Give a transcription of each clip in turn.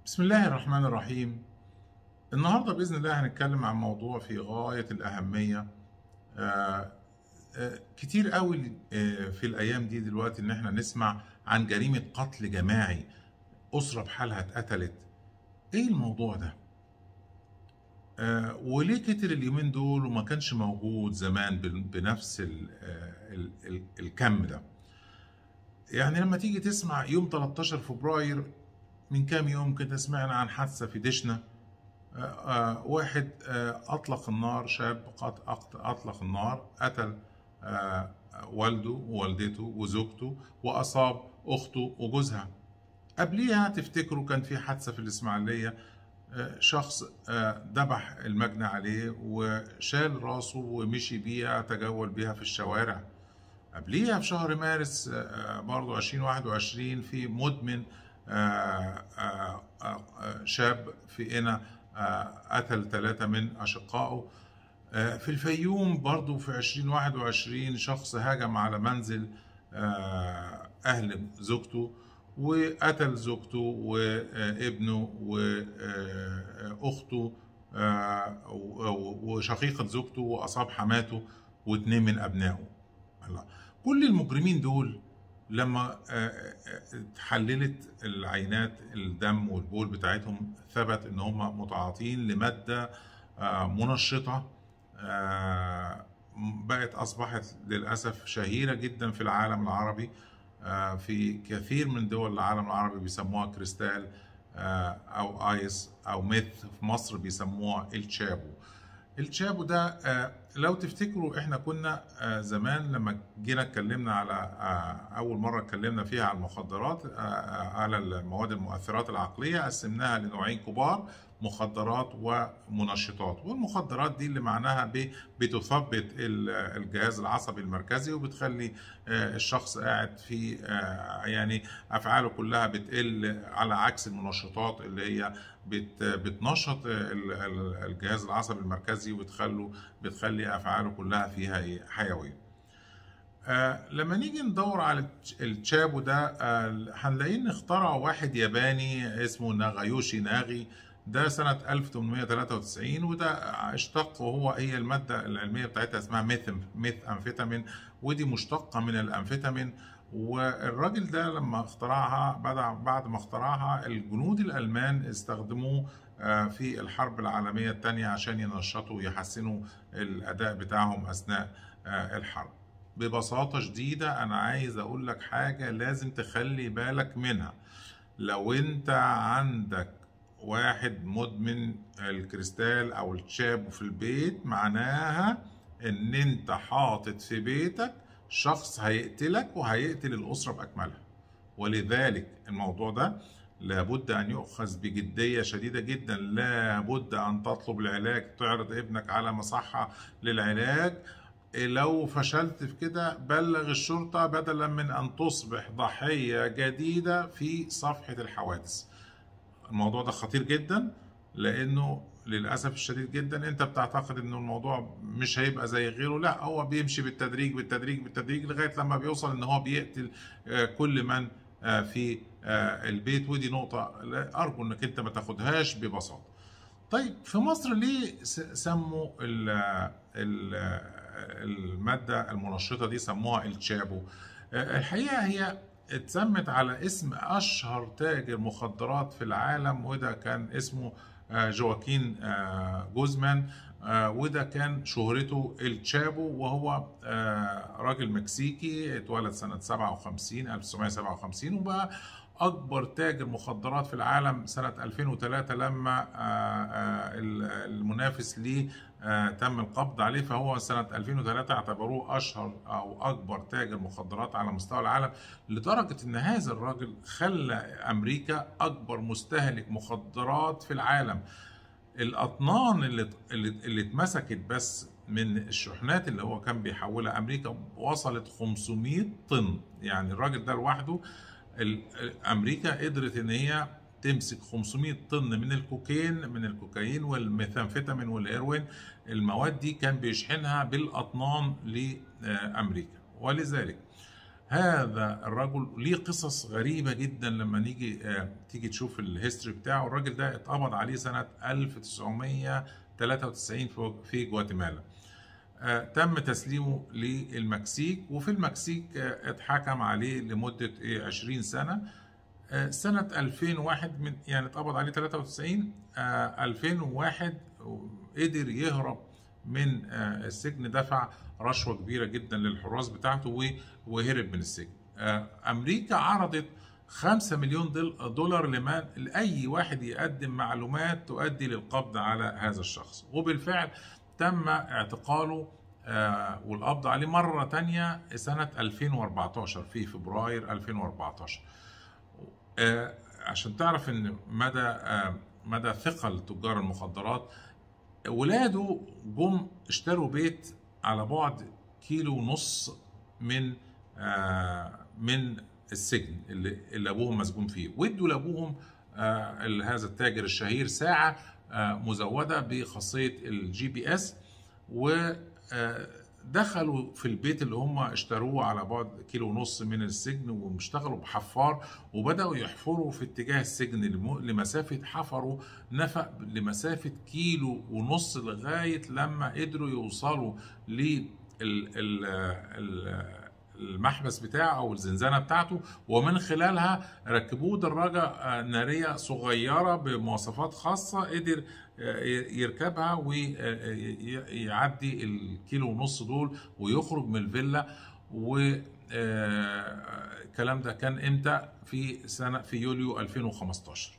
بسم الله الرحمن الرحيم النهارده باذن الله هنتكلم عن موضوع في غايه الاهميه آه، آه، كتير قوي آه، في الايام دي دلوقتي ان احنا نسمع عن جريمه قتل جماعي اسره بحالها اتقتلت ايه الموضوع ده آه، وليه كتر اليومين دول وما كانش موجود زمان بال- بنفس ال ال ال الكم ده يعني لما تيجي تسمع يوم 13 فبراير من كام يوم كده سمعنا عن حادثة في دشنا آه، آه، واحد آه، أطلق النار شاب قط- أقت- أطلق النار قتل آه، والده ووالدته وزوجته وأصاب أخته وجوزها قبليها تفتكروا كان في حادثة في الإسماعيلية آه، شخص آه، ذبح المجني عليه وشال راسه ومشي بيها تجول بيها في الشوارع قبليها في شهر مارس آه، برضو 2021 في مدمن آه، آه، آه، آه، شاب في قنا آه، قتل ثلاثة من أشقائه آه، في الفيوم برضو في 2021 شخص هاجم على منزل آه، أهل زوجته وقتل زوجته وابنه وأخته وشقيقة زوجته وأصاب حماته واثنين من أبنائه الله كل المجرمين دول لما آه، آه، اتحللت العينات الدم والبول بتاعتهم ثبت ان هم متعاطين لماده آه، منشطه آه، بقت اصبحت للاسف شهيره جدا في العالم العربي آه، في كثير من دول العالم العربي بيسموها كريستال آه، او ايس او ميث في مصر بيسموها الشابو الشابو ده آه، لو تفتكروا احنا كنا آه، زمان لما جينا اتكلمنا على آه، اول مره اتكلمنا فيها على المخدرات آه، آه، على المواد المؤثرات العقليه قسمناها لنوعين كبار مخدرات ومنشطات والمخدرات دي اللي معناها ب- بتثبط ال- الجهاز العصبي المركزي وبتخلي آه، الشخص قاعد في آه، يعني افعاله كلها بتقل على عكس المنشطات اللي هي بت بتنشط ال- ال- الجهاز العصبي المركزي وبتخلوا بتخلي افعاله كلها فيها إيه؟ حيويه. آه لما نيجي ندور على التش- التشابو ده آه هنلاقيه ان اخترعه واحد ياباني اسمه ناغايوشي ناغي ده سنة 1893 وده اشتق وهو هي المادة العلمية بتاعتها اسمها ميث ميث أمفيتامين ودي مشتقة من الأمفيتامين والراجل ده لما اخترعها بعد بعد ما اخترعها الجنود الألمان استخدموه آه، في الحرب العالمية الثانية عشان ينشطوا ويحسنوا الأداء بتاعهم أثناء آه، الحرب ببساطة شديدة أنا عايز أقول لك حاجة لازم تخلي بالك منها لو أنت عندك واحد مدمن الكريستال أو الشاب في البيت معناها إن أنت حاطط في بيتك شخص هيقتلك وهيقتل الأسرة بأكملها ولذلك الموضوع ده لابد أن يؤخذ بجدية شديدة جدا لابد أن تطلب العلاج تعرض ابنك على مصحة للعلاج لو فشلت في كده بلغ الشرطة بدلا من أن تصبح ضحية جديدة في صفحة الحوادث الموضوع ده خطير جدا لأنه للأسف الشديد جدا أنت بتعتقد إنه الموضوع مش هيبقى زي غيره لا هو بيمشي بالتدريج بالتدريج بالتدريج لغاية لما بيوصل إن هو بيقتل آه، كل من آه، في آه، البيت ودي نقطة لا- أرجو إنك أنت ما تاخدهاش ببساطة طيب في مصر ليه س- سموا ال ال المادة المنشطة دي سموها الشابو آه، الحقيقة هي اتسمت على اسم أشهر تاجر مخدرات في العالم وده كان اسمه آه، جواكين آه، جوزمان آه، وده كان شهرته الشابو وهو آه، راجل مكسيكي اتولد سنة 57 1957 وبقى أكبر تاجر مخدرات في العالم سنة 2003 لما آه، آه، المنافس ليه آه، تم القبض عليه فهو سنة 2003 اعتبروه أشهر أو أكبر تاجر مخدرات على مستوى العالم لدرجة إن هذا الراجل خلى أمريكا أكبر مستهلك مخدرات في العالم الأطنان اللي اللي اللي اتمسكت بس من الشحنات اللي هو كان بيحولها أمريكا وصلت 500 طن يعني الراجل ده لوحده ال- أمريكا قدرت إن هي تمسك 500 طن من الكوكين من الكوكايين والميثامفيتامين والهيروين المواد دي كان بيشحنها بالاطنان لامريكا ولذلك هذا الرجل ليه قصص غريبة جدا لما نيجي آه، تيجي تشوف الهيستوري بتاعه الراجل ده اتقبض عليه سنة 1993 في- في جواتيمالا آه، تم تسليمه للمكسيك وفي المكسيك آه، اتحكم عليه لمدة إيه 20 سنة آه، سنة 2001 من يعني اتقبض عليه 93 آه، 2001 قدر يهرب من آه، السجن دفع رشوة كبيرة جدا للحراس بتاعته و- وهرب من السجن آه، أمريكا عرضت 5 مليون دول- دولار لمن لأي واحد يقدم معلومات تؤدي للقبض على هذا الشخص وبالفعل تم اعتقاله آه، والقبض عليه مرة تانية سنة 2014 في فبراير 2014 آه، عشان تعرف ان مدى آه، مدى ثقل تجار المخدرات ولاده جم اشتروا بيت على بعد كيلو ونص من آه، من السجن اللي, اللي ابوهم مسجون فيه وادوا لابوهم آه، هذا التاجر الشهير ساعه آه، مزوده بخاصيه الجي بي اس ودخلوا في البيت اللي هم اشتروه على بعد كيلو ونص من السجن واشتغلوا بحفار وبداوا يحفروا في اتجاه السجن لم- لمسافه حفروا نفق لمسافه كيلو ونص لغايه لما قدروا يوصلوا لل ال- ال- المحبس بتاعه او الزنزانه بتاعته ومن خلالها ركبوه دراجه آه، ناريه صغيره بمواصفات خاصه قدر آه، يركبها ويعدي الكيلو ونص دول ويخرج من الفيلا و آه، الكلام ده كان امتى في سنه في يوليو 2015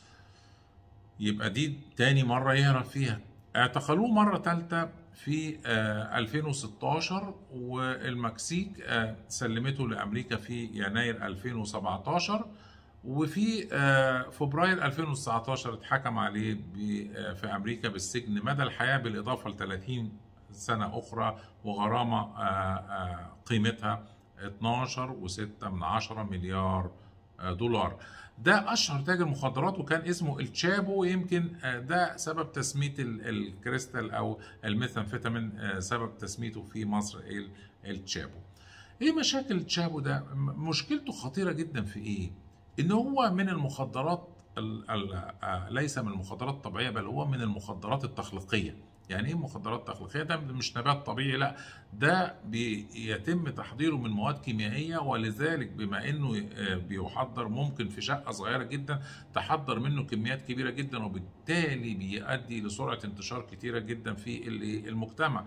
يبقى دي تاني مرة يهرب فيها اعتقلوه مرة تالتة في آه، 2016 والمكسيك آه، سلمته لأمريكا في يناير 2017 وفي آه، فبراير 2019 اتحكم عليه ب- آه، في أمريكا بالسجن مدى الحياة بالإضافة ل 30 سنة أخرى وغرامة آه، آه، قيمتها 12.6 من عشرة مليار آه، دولار ده اشهر تاجر مخدرات وكان اسمه التشابو ويمكن آه، ده سبب تسميه ال- الكريستال او الميثامفيتامين آه، سبب تسميته في مصر ال- التشابو ايه مشاكل التشابو ده م- مشكلته خطيره جدا في ايه ان هو من المخدرات ال- ال- آه، ليس من المخدرات الطبيعيه بل هو من المخدرات التخليقيه يعني ايه مخدرات تخليقيه ده مش نبات طبيعي لا ده بيتم تحضيره من مواد كيميائيه ولذلك بما انه آه، بيحضر ممكن في شقه صغيره جدا تحضر منه كميات كبيره جدا وبالتالي بيؤدي لسرعه انتشار كتيره جدا في ال- المجتمع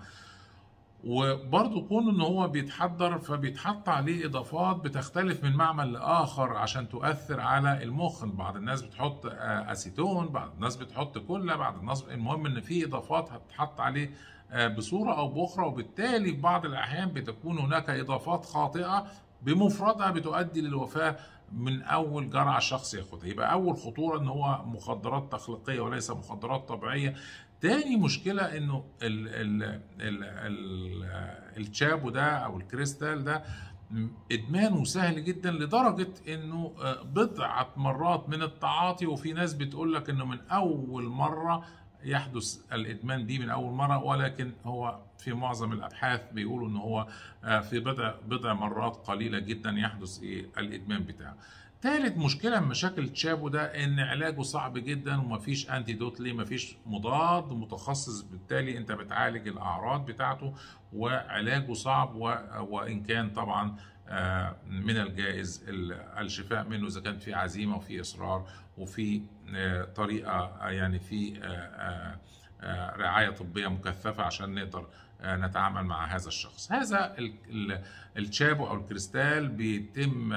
وبرضه كون ان هو بيتحضر فبيتحط عليه اضافات بتختلف من معمل لاخر عشان تؤثر على المخ بعض الناس بتحط آه، اسيتون بعض الناس بتحط كولا بعض الناس المهم ان في اضافات هتتحط عليه آه، بصوره او باخرى وبالتالي في بعض الاحيان بتكون هناك اضافات خاطئه بمفردها بتؤدي للوفاه من اول جرعه الشخص ياخدها يبقى اول خطوره ان هو مخدرات تخليقيه وليس مخدرات طبيعيه تاني مشكله انه ال ال ال ال الشابو ده او الكريستال ده م- ادمانه سهل جدا لدرجه انه آه، بضعه مرات من التعاطي وفي ناس بتقول لك انه من اول مره يحدث الادمان دي من اول مره ولكن هو في معظم الابحاث بيقولوا ان هو آه، في بضع بضع مرات قليله جدا يحدث ايه الادمان بتاعه ثالث مشكله من مشاكل التشابو ده ان علاجه صعب جدا ومفيش انتيدوت ليه مفيش مضاد متخصص بالتالي انت بتعالج الاعراض بتاعته وعلاجه صعب و... وان كان طبعا آه، من الجائز ال- الشفاء منه اذا كان في عزيمه وفي اصرار وفي آه، طريقه آه، يعني في آه، آه، آه، رعايه طبيه مكثفه عشان نقدر آه، نتعامل مع هذا الشخص هذا ال- ال- الشابو او الكريستال بيتم آه،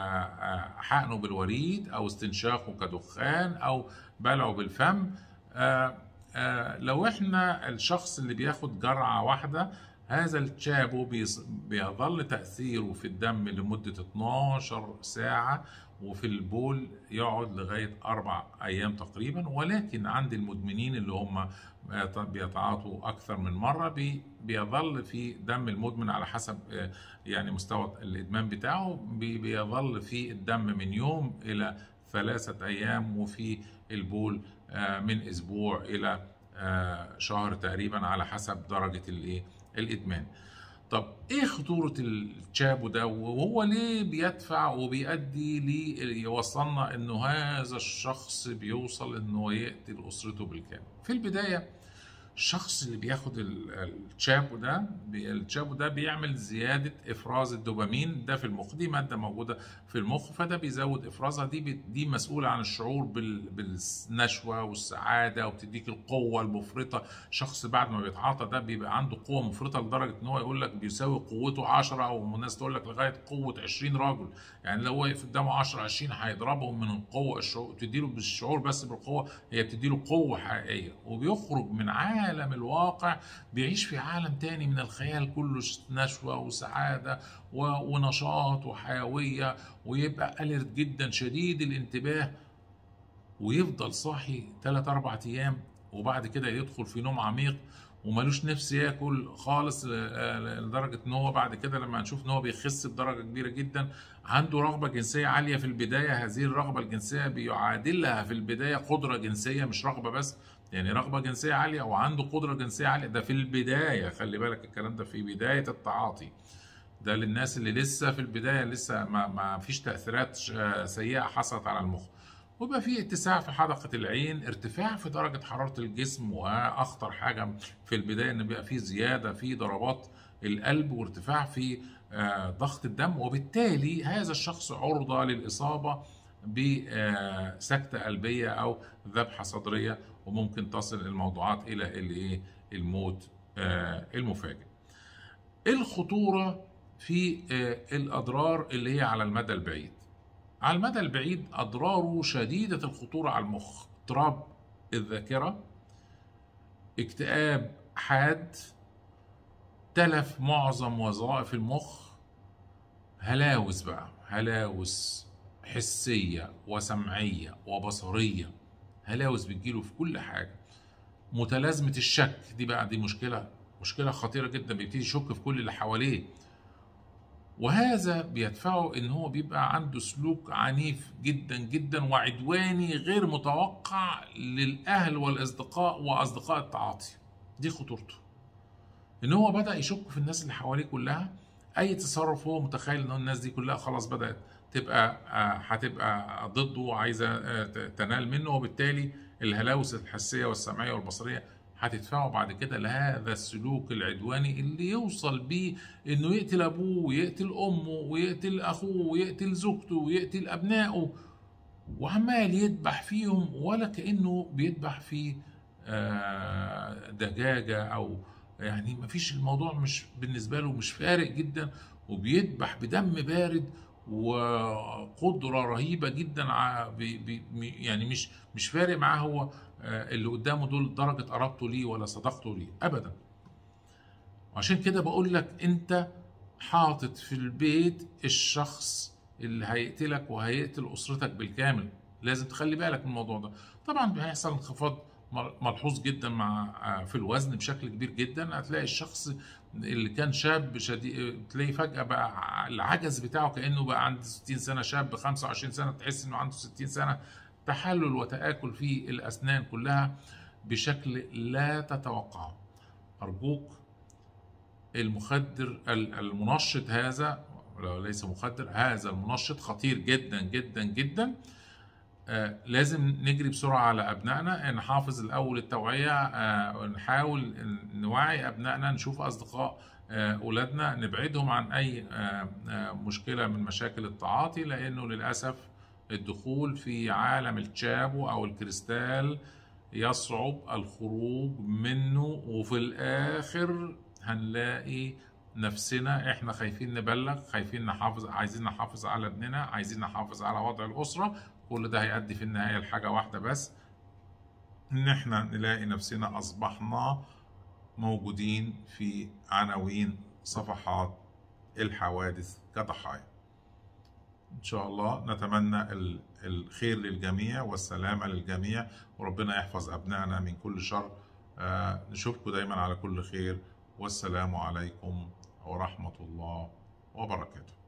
آه، حقنه بالوريد او استنشاقه كدخان او بلعه بالفم آه، آه، لو احنا الشخص اللي بياخد جرعة واحدة هذا الشابو بيص- بيظل تأثيره في الدم لمدة 12 ساعة وفي البول يقعد لغاية أربع أيام تقريبا ولكن عند المدمنين اللي هم آه، بيتعاطوا أكثر من مرة بي- بيظل في دم المدمن على حسب آه، يعني مستوى الإدمان بتاعه بي- بيظل في الدم من يوم إلى ثلاثة أيام وفي البول آه، من أسبوع إلى آه، شهر تقريبا على حسب درجة الإيه الإدمان طب ايه خطورة التشابو ده وهو ليه بيدفع وبيؤدي لي يوصلنا انه هذا الشخص بيوصل انه يقتل اسرته بالكامل في البداية الشخص اللي بياخد التشابو ده التشابو ده بيعمل زيادة إفراز الدوبامين ده في المخ دي مادة موجودة في المخ فده بيزود إفرازها دي دي مسؤولة عن الشعور بالنشوة والسعادة وبتديك القوة المفرطة شخص بعد ما بيتعاطى ده بيبقى عنده قوة مفرطة لدرجة إن هو يقول لك بيساوي قوته 10 أو الناس تقول لك لغاية قوة 20 راجل يعني لو واقف قدامه 10 20 هيضربهم من القوة الشعور تديله بالشعور بس بالقوة هي بتديله قوة حقيقية وبيخرج من عالم عالم الواقع بيعيش في عالم تاني من الخيال كله نشوة وسعادة ونشاط وحيوية ويبقى أليرت جدا شديد الانتباه ويفضل صاحي 3 4 أيام وبعد كده يدخل في نوم عميق ومالوش نفس ياكل خالص لدرجه ان هو بعد كده لما نشوف ان هو بيخس بدرجه كبيره جدا عنده رغبه جنسيه عاليه في البدايه هذه الرغبه الجنسيه بيعادلها في البدايه قدره جنسيه مش رغبه بس يعني رغبه جنسيه عاليه وعنده قدره جنسيه عاليه ده في البدايه خلي بالك الكلام ده في بدايه التعاطي ده للناس اللي لسه في البدايه لسه ما, ما فيش تاثيرات سيئه حصلت على المخ ويبقى في اتساع في حدقة العين ارتفاع في درجة حرارة الجسم وأخطر حاجة في البداية إن بيبقى في زيادة في ضربات القلب وارتفاع في ضغط الدم وبالتالي هذا الشخص عرضة للإصابة بسكتة قلبية أو ذبحة صدرية وممكن تصل الموضوعات إلى الإيه الموت المفاجئ. الخطورة في الأضرار اللي هي على المدى البعيد. على المدى البعيد أضراره شديدة الخطورة على المخ اضطراب الذاكرة اكتئاب حاد تلف معظم وظائف المخ هلاوس بقى هلاوس حسية وسمعية وبصرية هلاوس بتجيله في كل حاجة متلازمة الشك دي بقى دي مشكلة مشكلة خطيرة جدا بيبتدي يشك في كل اللي حواليه وهذا بيدفعه ان هو بيبقى عنده سلوك عنيف جدا جدا وعدواني غير متوقع للاهل والاصدقاء واصدقاء التعاطي دي خطورته ان هو بدا يشك في الناس اللي حواليه كلها اي تصرف هو متخيل ان الناس دي كلها خلاص بدات تبقى هتبقى ضده وعايزه تنال منه وبالتالي الهلاوس الحسيه والسمعيه والبصريه هتدفعه بعد كده لهذا السلوك العدواني اللي يوصل بيه انه يقتل ابوه ويقتل امه ويقتل اخوه ويقتل زوجته ويقتل ابنائه وعمال يذبح فيهم ولا كانه بيذبح في دجاجه او يعني مفيش الموضوع مش بالنسبه له مش فارق جدا وبيذبح بدم بارد وقدره رهيبه جدا يعني مش مش فارق معاه هو اللي قدامه دول درجه قرابته ليه ولا صداقته ليه ابدا وعشان كده بقول لك انت حاطط في البيت الشخص اللي هيقتلك وهيقتل اسرتك بالكامل لازم تخلي بالك من الموضوع ده طبعا هيحصل انخفاض ملحوظ في الوزن في الوزن بشكل كبير جدا هتلاقي الشخص اللي كان شاب شديد تلاقي فجأة بقى العجز بتاعه كأنه بقى عنده 60 سنة شاب 25 سنة تحس إنه عنده 60 سنة تحلل وتآكل في الأسنان كلها بشكل لا تتوقعه أرجوك المخدر المنشط هذا ليس مخدر هذا المنشط خطير جدا جدا جدا آه لازم نجري بسرعة على أبنائنا نحافظ الأول التوعية آه نحاول نوعي أبنائنا نشوف أصدقاء آه أولادنا نبعدهم عن أي مشكلة من مشاكل التعاطي لأنه للأسف الدخول في عالم التشابو أو الكريستال يصعب الخروج منه وفي الآخر هنلاقي نفسنا احنا خايفين نبلغ خايفين نحافظ عايزين نحافظ على ابننا عايزين نحافظ على وضع الأسرة كل ده هيؤدي في النهاية لحاجة واحدة بس إن إحنا نلاقي نفسنا أصبحنا موجودين في عناوين صفحات الحوادث كضحايا إن شاء الله نتمنى الخير للجميع والسلامة للجميع وربنا يحفظ أبنائنا من كل شر نشوفكم دايما على كل خير والسلام عليكم ورحمة الله وبركاته